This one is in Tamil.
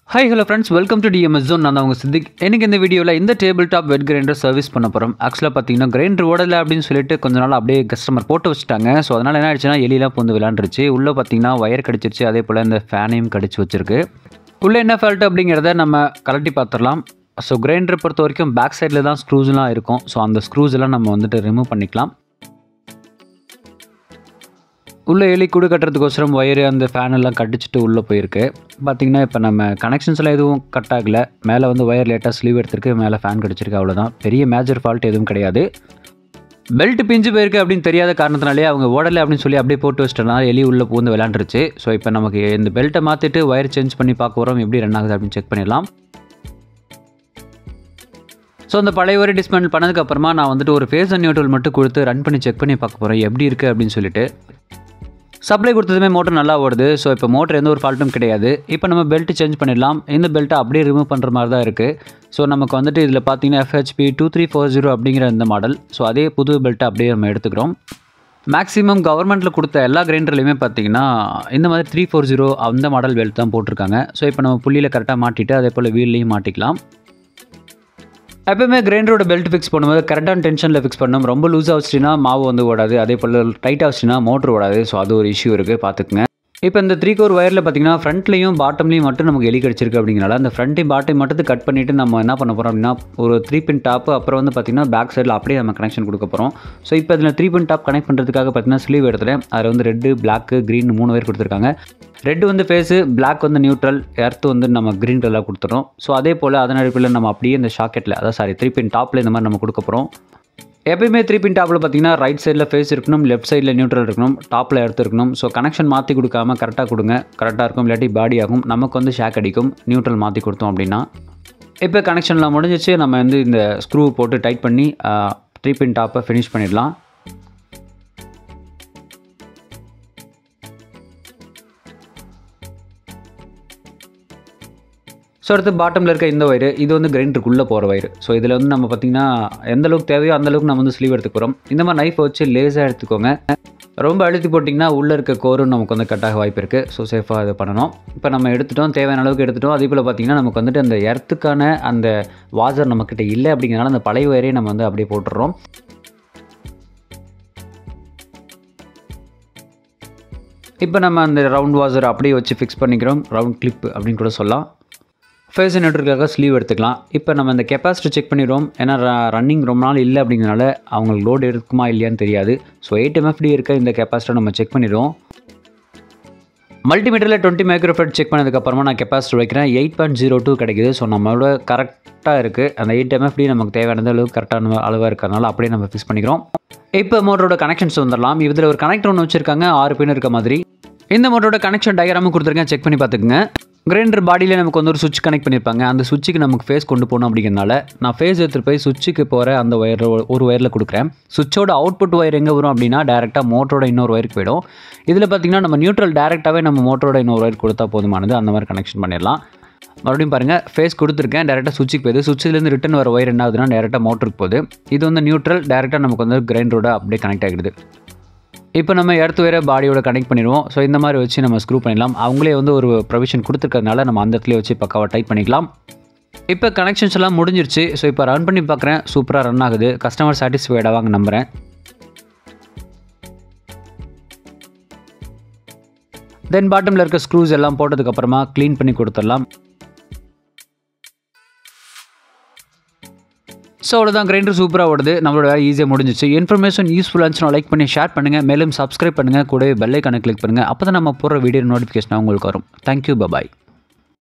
hi hello friends welcome to DMS zone நான் தான் உங்கள் சித்திக் எனக்கு இந்த வீடியோவில் இந்த table top wet grinder service பண்ண போகிறோம் ஆக்சுவலாக பார்த்தீங்கன்னா கிரைண்டர் ஓடலை அப்படின்னு சொல்லிட்டு கொஞ்ச நாள் அப்படியே கஸ்டமர் போட்டு வச்சுட்டாங்க ஸோ அதனால் என்ன ஆயிடுச்சுன்னா எலிலாம் பூந்து விளாண்டுருச்சு உள்ளே பார்த்தீங்கன்னா ஒயர் கடிச்சிருச்சு அதே போல் இந்த ஃபேனையும் கடிச்சு வச்சிருக்கு உள்ளே என்ன ஃபால்ட் அப்படிங்கிறத நம்ம கலட்டி பார்த்துடலாம் ஸோ கிரைண்டரை பொறுத்த வரைக்கும் பேக் சைடில் தான் ஸ்க்ரூஸ்லாம் இருக்கும் ஸோ அந்த ஸ்க்ரூஸ் எல்லாம் நம்ம வந்துட்டு ரிமூவ் பண்ணிக்கலாம் உள்ளே எலி கூடு கட்டுறதுக்கோசரம் ஒயரு அந்த ஃபேன் எல்லாம் கட்டிச்சிட்டு உள்ளே போயிருக்கு பார்த்தீங்கன்னா இப்போ நம்ம கனெக்ஷன்ஸ்லாம் எதுவும் கட் ஆகலை மேலே வந்து ஒயர் லேட்டாக ஸ்லீவ் எடுத்திருக்கு மேலே ஃபேன் கடிச்சிருக்கு அவ்வளோதான் பெரிய மேஜர் ஃபால்ட் எதுவும் கிடையாது பெல்ட் பிஞ்சு போயிருக்கு அப்படின்னு தெரியாத காரணத்தினாலே அவங்க ஓடலை அப்படின்னு சொல்லி அப்படியே போட்டு வச்சிட்டனால எலி உள்ளே பூந்து விளாண்டுருச்சு ஸோ இப்போ நமக்கு இந்த பெல்ட்டை மாற்றிட்டு ஒயர் சேஞ்ச் பண்ணி பார்க்க போகிறோம் எப்படி ரன் ஆகுது அப்படின்னு செக் பண்ணிடலாம் ஸோ அந்த பழைய ஒயர் டிஸ்மேண்டில் பண்ணதுக்கப்புறமா நான் வந்துட்டு ஒரு ஃபேஸ் அண்ட் நியூட்ரல் மட்டும் கொடுத்து ரன் பண்ணி செக் பண்ணி பார்க்க போகிறேன் எப்படி இருக்குது அப்படின்னு சொல்லிட்டு சப்ளை கொடுத்ததுமே மோட்டர் நல்லா ஓடுது ஸோ இப்போ மோட்டர் எந்த ஒரு ஃபால்ட்டும் கிடையாது இப்போ நம்ம பெல்ட் சேஞ்ச் பண்ணிடலாம் இந்த பெல்ட்டை அப்படியே ரிமூவ் பண்ணுற மாதிரி தான் இருக்குது ஸோ நமக்கு வந்துட்டு இதில் பார்த்தீங்கன்னா FHP two three four zero அப்படிங்கிற இந்த மாடல் ஸோ அதே புது பெல்ட்டை அப்படியே நம்ம எடுத்துக்கிறோம் மேக்ஸிமம் கவர்மெண்ட்டில் கொடுத்த எல்லா கிரைண்டர்லையுமே பார்த்தீங்கன்னா இந்த மாதிரி த்ரீ ஃபோர் ஜீரோ அந்த மாடல் பெல்ட் தான் போட்டிருக்காங்க ஸோ இப்போ நம்ம புள்ளியில் கரெக்டாக மாட்டிட்டு அதே போல் வீல்லையும் மாட்டிக்கலாம் எப்பவுமே கிரைண்டரோட பெல்ட் ஃபிக்ஸ் பண்ணும்போது கரெக்டான டென்ஷனில் ஃபிக்ஸ் பண்ணணும் ரொம்ப லூஸாக வச்சுட்டுனா மாவு வந்து ஓடாது அதே போல் டைட்டாக வச்சுன்னா மோட்ரு ஓடாது ஸோ அது ஒரு இஷ்யூ இருக்குது பார்த்துக்குங்க இப்போ இந்த த்ரீ கோர் ஒயரில் பார்த்தீங்கன்னா ஃப்ரண்ட்லையும் பாட்டம்லையும் மட்டும் நமக்கு எலி கிடச்சிருக்கு அப்படிங்கிறனால அந்த ஃப்ரண்ட்டையும் பாட்டையும் மட்டும் கட் பண்ணிவிட்டு நம்ம என்ன பண்ண போகிறோம் அப்படின்னா ஒரு த்ரீ பின் டாப்பு அப்புறம் வந்து பார்த்திங்கன்னா பேக் சைடில் அப்படியே நம்ம கனெக்ஷன் கொடுக்க போகிறோம் ஸோ இப்போ இதில் த்ரீ பின் டாப் கனெக்ட் பண்ணுறதுக்காக பார்த்தீங்கன்னா ஸ்லீவ் இடத்துல அதில் வந்து ரெட்டு பிளாக்கு க்ரீன் மூணு பேர் கொடுத்துருக்காங்க ரெட் வந்து ஃபேஸு பிளாக் வந்து நியூட்ரல் எர்த் வந்து நம்ம க்ரீன் கலராக கொடுத்துறோம் ஸோ அதே போல் அதன் அடிப்பில் நம்ம அப்படியே இந்த ஷாக்கெட்டில் அதாவது சாரி த்ரீ பின் டாப்பில் இந்த மாதிரி நம்ம கொடுக்க போகிறோம் எப்பயுமே த்ரீ பின் டாப்பில் பார்த்தீங்கன்னா ரைட் சைடில் ஃபேஸ் இருக்கணும் லெஃப்ட் சைடில் நியூட்ரல் இருக்கணும் டாப்பில் எடுத்து இருக்கணும் ஸோ கனெக்ஷன் மாற்றி கொடுக்காம கரெக்டாக கொடுங்க கரெக்டாக இருக்கும் இல்லாட்டி பாடி ஆகும் நமக்கு வந்து ஷேக் அடிக்கும் நியூட்ரல் மாற்றி கொடுத்தோம் அப்படின்னா இப்போ கனெக்ஷன்லாம் முடிஞ்சிச்சு நம்ம வந்து இந்த ஸ்க்ரூ போட்டு டைட் பண்ணி த்ரீ பின் டாப்பை ஃபினிஷ் பண்ணிடலாம் ஸோ அடுத்து பாட்டமில் இருக்க இந்த ஒயர் இது வந்து கிரைண்டருக்குள்ளே போகிற ஒயர் ஸோ இதில் வந்து நம்ம பார்த்திங்கன்னா எந்த அளவுக்கு தேவையோ அந்த அளவுக்கு நம்ம வந்து ஸ்லீவ் எடுத்துக்கிறோம் இந்த மாதிரி நைஃப் வச்சு லேஸாக எடுத்துக்கோங்க ரொம்ப அழுத்தி போட்டிங்கன்னா உள்ளே இருக்க கோரும் நமக்கு வந்து கட்டாக வாய்ப்பு இருக்குது ஸோ சேஃபாக இது பண்ணணும் இப்போ நம்ம எடுத்துட்டோம் தேவையான அளவுக்கு எடுத்துட்டோம் அதே போல் பார்த்திங்கன்னா நமக்கு வந்துட்டு அந்த எர்த்துக்கான அந்த வாசர் நம்மக்கிட்ட இல்லை அப்படிங்கிறனால அந்த பழைய ஒயரே நம்ம வந்து அப்படியே போட்டுடுறோம் இப்போ நம்ம அந்த ரவுண்ட் வாசர் அப்படியே வச்சு ஃபிக்ஸ் பண்ணிக்கிறோம் ரவுண்ட் கிளிப் அப்படின்னு கூட சொல்லலாம் ஃபேஸ் நெட்ஒர்க்காக ஸ்லீவ் எடுத்துக்கலாம் இப்போ நம்ம இந்த கெப்பாசிட்டி செக் பண்ணிடுவோம் ஏன்னா ரன்னிங் ரொம்ப நாள் இல்லை அப்படிங்கிறனால அவங்களுக்கு லோடு இருக்குமா இல்லையான்னு தெரியாது ஸோ எயிட் எம்எஃப்டி இருக்க இந்த கெப்பாசிட்டை நம்ம செக் பண்ணிடுவோம் மல்டிமீட்டரில் டுவெண்ட்டி மைக்ரோஃபெட் செக் பண்ணதுக்கப்புறமா நான் கெப்பாசிட்டி வைக்கிறேன் எயிட் பாயிண்ட் ஜீரோ டூ கிடைக்குது ஸோ நம்மளோட கரெக்டாக இருக்குது அந்த எயிட் எம்எஃப்டி நமக்கு தேவையான அளவுக்கு கரெக்டான அளவாக இருக்கிறதுனால அப்படியே நம்ம ஃபிக்ஸ் பண்ணிக்கிறோம் இப்போ மோட்டரோட கனெக்ஷன்ஸ் வந்துடலாம் இதில் ஒரு கனெக்டர் ஒன்று வச்சுருக்காங்க ஆறு பின் இருக்க மாதிரி இந்த மோட்டரோட கனெக்ஷன் டயக்ராமும் கொடுத்துருக்கேன் செக் பண்ணி பார்த்துக்குங்க கிரைண்டர் பாடியில் நமக்கு வந்து ஒரு சுவிட்ச் கனெக்ட் பண்ணியிருப்பாங்க அந்த சுவிட்சுக்கு நமக்கு ஃபேஸ் கொண்டு போகணும் அப்படிங்கிறனால நான் ஃபேஸ் எடுத்துகிட்டு போய் சுவிட்சுக்கு போகிற அந்த ஒயர் ஒரு ஒயரில் கொடுக்குறேன் சுவிட்சோட அவுட்புட் ஒயர் எங்கே வரும் அப்படின்னா டேரெக்டாக மோட்டரோட இன்னொரு ஒயருக்கு போயிடும் இதில் பார்த்திங்கன்னா நம்ம நியூட்ரல் டேரெக்டாகவே நம்ம மோட்டரோட இன்னொரு ஒயர் கொடுத்தா போதுமானது அந்த மாதிரி கனெக்ஷன் பண்ணிடலாம் மறுபடியும் பாருங்கள் ஃபேஸ் கொடுத்துருக்கேன் டேரெக்டாக சுவிட்சுக்கு போகுது சுவிட்சிலேருந்து ரிட்டன் வர ஒயர் என்ன ஆகுதுன்னா டேரெக்டாக மோட்டருக்கு போகுது இது வந்து நியூட்ரல் டேரெக்டாக நமக்கு வந்து கிரைண்டரோட அப்படியே கனெக்ட் ஆகிடுது இப்போ நம்ம எடுத்து வேறு பாடியோட கனெக்ட் பண்ணிடுவோம் ஸோ இந்த மாதிரி வச்சு நம்ம ஸ்க்ரூ பண்ணிடலாம் அவங்களே வந்து ஒரு ப்ரொவிஷன் கொடுத்துருக்கறதுனால நம்ம அந்த இடத்துல வச்சு பக்காவாக டைப் பண்ணிக்கலாம் இப்போ கனெக்ஷன்ஸ் எல்லாம் முடிஞ்சிருச்சு ஸோ இப்போ ரன் பண்ணி பார்க்குறேன் சூப்பராக ரன் ஆகுது கஸ்டமர் சாட்டிஸ்ஃபைடாக வாங்க நம்புகிறேன் தென் பாட்டமில் இருக்க ஸ்க்ரூஸ் எல்லாம் போட்டதுக்கப்புறமா க்ளீன் பண்ணி கொடுத்துடலாம் ஸோ அவ்வளோதான் கிரைண்டர் சூப்பராக ஓடுது நம்மளோட வேலை ஈஸியாக முடிஞ்சிச்சு இன்ஃபர்மேஷன் யூஸ்ஃபுல்லாக இருந்துச்சுன்னா லைக் பண்ணி ஷேர் பண்ணுங்கள் மேலும் சப்ஸ்கிரைப் பண்ணுங்கள் கூடவே பெல்லைக்கான கிளிக் பண்ணுங்கள் அப்போ தான் நம்ம போகிற வீடியோ நோட்டிஃபிகேஷன் உங்களுக்கு வரும் தேங்க்யூ பபாய்